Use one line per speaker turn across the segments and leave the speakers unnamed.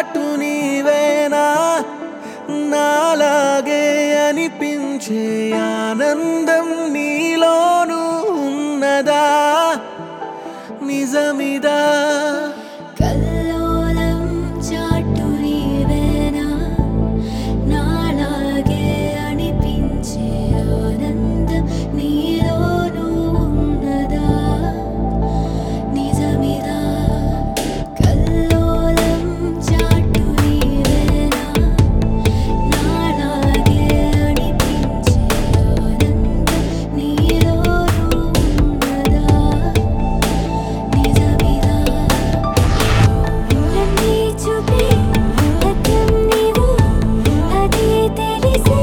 చాటు నీవేనా నాలాగే అనిపించే ఆనందం నీలోనూ ఉన్నదా నిజమిదా
కల్లోలం చాటు నీవేనా నాలాగే అనిపించే ఆనందం నీలోనూ ఉన్నదా నిజమిదా కల్లోలం చాటు నీవేనా నాలాగే అనిపించే ఆనందం నీలోనూ ఉన్నదా నిజమిదా నన్నే చూపే అద్దం నీవు అది తెలిసే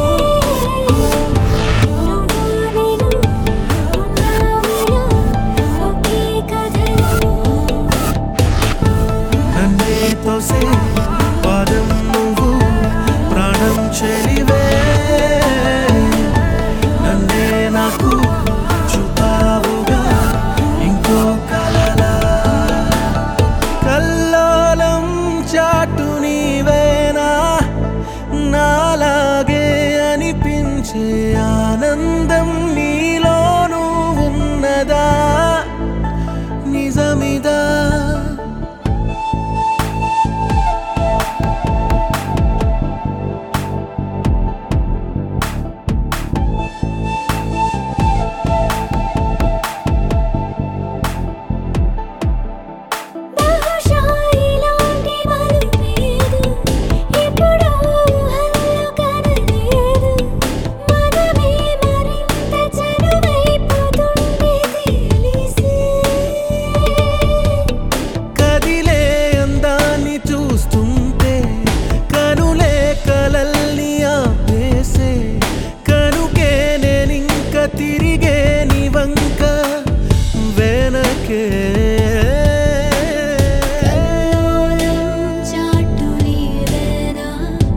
నువ్వు నేను ఉన్నామేనా ఒకే కథలో
నన్నే తోసే పాదం నువ్వు ప్రాణం చెలివే నన్నే నాకు చూపావుగా ఇంకో కలలా కల్లోలం చాటు నీవేనా నాలాగే అనిపించే ఆనందం నీలోనూ ఉన్నదా నిజమిదా
బహుశా ఇలాంటి మరుపేదు ఎప్పుడూ ఊహల్లో కనలేదు మనమే మరింత చనువైపోతుండే తెలిసే
కదిలే అందాన్ని చూస్తుంటే కనులే కలల్ని ఆపేసే కనుకే నేనింక తిరిగే నీ వంక వెనకే
కల్లోలం చాటు నీవేనా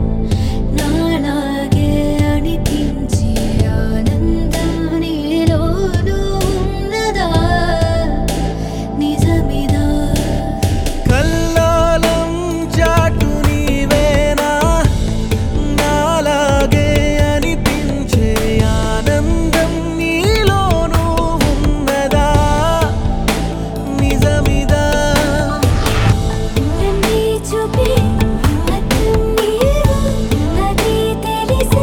నాలాగే అనిపించే ఆనందం నీలోనూ ఉన్నదా నిజమిదా
కల్లోలం చాటు నీవేనా నాలాగే అనిపించే ఆనందం నీలోనూ ఉన్నదా నిజమిదా
నన్నే చూపే అద్దం నీవు అది తెలిసే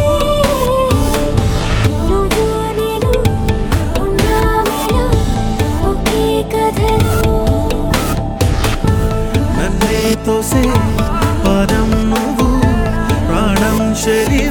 నువ్వు నేను ఉన్నామేనా ఒకే కథలో
నన్నే తోసే పదం నువ్వు ప్రాణం చెలి